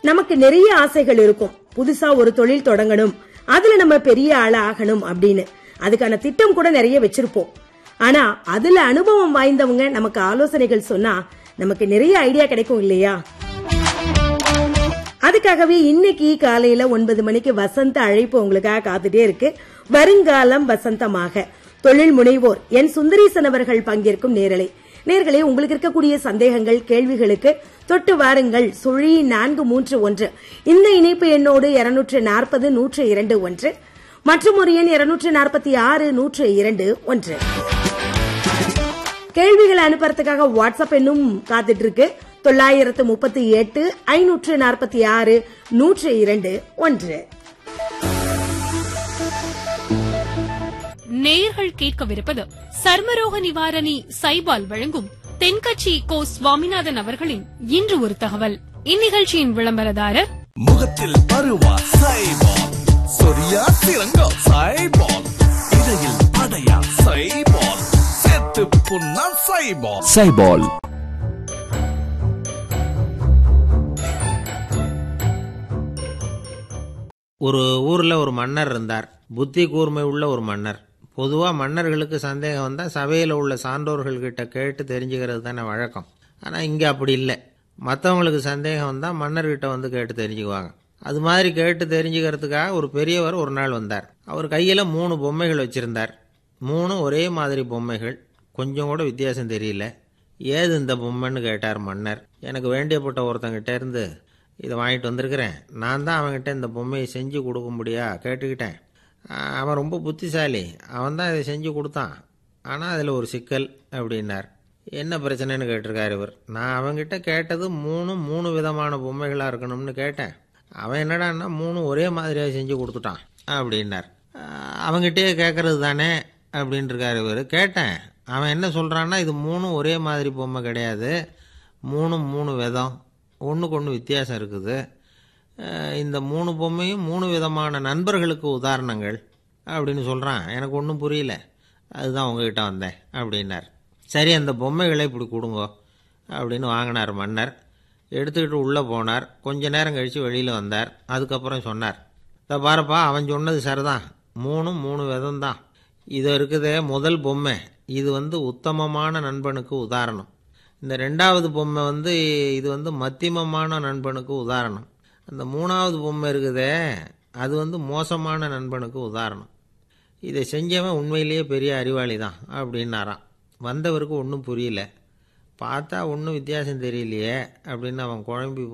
நமக்கு நிறைய ஆசைகள் இருக்கும் புதுசா ஒரு தொழில் தொடங்கணும் அதுல நம்ம பெரிய ஆளா ஆகணும் அப்படின்னு அதுக்கான திட்டம் கூட நிறைய வச்சிருப்போம் ஆனா அதுல அனுபவம் வாய்ந்தவங்க நமக்கு ஆலோசனைகள் சொன்னா நமக்கு நிறைய ஐடியா கிடைக்கும் இல்லையா அதுக்காகவே இன்னைக்கு காலையில ஒன்பது மணிக்கு வசந்த அழைப்பு உங்களுக்காக காத்துட்டே இருக்கு வருங்காலம் வசந்தமாக தொழில் முனைவோர் என் சுந்தரீசன் அவர்கள் பங்கேற்கும் நேரலை நேர்களே உங்களுக்கு இருக்கக்கூடிய சந்தேகங்கள் கேள்விகளுக்கு தொட்டு வாருங்கள் சுழி நான்கு மூன்று ஒன்று இந்த இணைப்பு எண்ணோடு இருநூற்று நாற்பது நூற்று இரண்டு ஒன்று மற்றும் ஒரு எண் இருநூற்று நாற்பத்தி ஆறு நூற்று இரண்டு ஒன்று கேள்விகளை அனுப்புறதுக்காக வாட்ஸ்அப் எண்ணும் காத்துட்டு இருக்கு தொள்ளாயிரத்து முப்பத்தி எட்டு ஐநூற்று நாற்பத்தி ஆறு நூற்று இரண்டு ஒன்று நேயர்கள் கேட்கவிருப்பது சர்மரோக நிவாரணி சைபால் வழங்கும் தென்கட்சி கோ சுவாமிநாதன் அவர்களின் இன்று ஒரு தகவல் இந்நிகழ்ச்சியின் விளம்பரதாரர் முகத்தில் பருவா சைபால் சொரியா சிறங்கா சைபால் இடையில் படையா சைபால் செத்து புண்ணா சைபால் சைபால் ஒரு ஊரில் ஒரு மன்னர் இருந்தார் புத்தி கூர்மை உள்ள ஒரு மன்னர் பொதுவாக மன்னர்களுக்கு சந்தேகம் வந்தால் சபையில் உள்ள சான்றோர்கள்கிட்ட கேட்டு தெரிஞ்சுக்கிறது தானே வழக்கம் ஆனால் இங்கே அப்படி இல்லை மற்றவங்களுக்கு சந்தேகம் வந்தால் மன்னர்கிட்ட வந்து கேட்டு தெரிஞ்சுக்குவாங்க அது மாதிரி கேட்டு தெரிஞ்சுக்கிறதுக்காக ஒரு பெரியவர் ஒரு நாள் வந்தார் அவர் கையில் மூணு பொம்மைகள் வச்சுருந்தார் மூணும் ஒரே மாதிரி பொம்மைகள் கொஞ்சம் கூட வித்தியாசம் தெரியல ஏது இந்த பொம்மைன்னு கேட்டார் மன்னர் எனக்கு வேண்டியப்பட்ட ஒருத்தங்கிட்ட இருந்து இதை வாங்கிட்டு வந்திருக்கிறேன் நான் தான் அவன்கிட்ட இந்த பொம்மையை செஞ்சு கொடுக்க முடியா கேட்டுக்கிட்டேன் ஆஹ் அவன் ரொம்ப புத்திசாலி அவன் தான் இதை செஞ்சு கொடுத்தான் ஆனால் அதில் ஒரு சிக்கல் அப்படின்னார் என்ன பிரச்சனைன்னு கேட்டிருக்காரு இவர் நான் அவன்கிட்ட கேட்டது மூணு மூணு விதமான பொம்மைகளாக இருக்கணும்னு கேட்டேன் அவன் என்னடான்னா மூணு ஒரே மாதிரியாக செஞ்சு கொடுத்துட்டான் அப்படின்னார் ஆஹ் அவன்கிட்டயே கேட்கறது தானே அப்படின்ட்டு இருக்காரு இவர் கேட்டேன் அவன் என்ன சொல்கிறான்னா இது மூணும் ஒரே மாதிரி பொம்மை கிடையாது மூணும் மூணு விதம் ஒன்றுக்கு ஒன்று வித்தியாசம் இருக்குது அஹ் இந்த மூணு பொம்மையும் மூணு விதமான நண்பர்களுக்கு உதாரணங்கள் அப்படின்னு சொல்கிறான் எனக்கு ஒன்றும் புரியல அதுதான் உங்ககிட்ட வந்தேன் அப்படின்னார் சரி அந்த பொம்மைகளை இப்படி கொடுங்கோ அப்படின்னு வாங்கினார் மன்னர் எடுத்துக்கிட்டு உள்ளே போனார் கொஞ்ச நேரம் கழித்து வெளியில் வந்தார் அதுக்கப்புறம் சொன்னார் இதை பாருப்பா அவன் சொன்னது சரிதான் மூணும் மூணு விதம் தான் இது இருக்குதே முதல் பொம்மை இது வந்து உத்தமமான நண்பனுக்கு உதாரணம் இந்த ரெண்டாவது பொம்மை வந்து இது வந்து மத்தியமமான நண்பனுக்கு உதாரணம் அந்த மூணாவது பொம்மை இருக்குதே அது வந்து மோசமான நண்பனுக்கு உதாரணம் இதை செஞ்சவன் உண்மையிலேயே பெரிய அறிவாளி தான் அப்படின்னாராம் வந்தவருக்கு ஒன்றும் புரியல பார்த்தா ஒன்றும் வித்தியாசம் தெரியலையே அப்படின்னு அவன் குழம்பி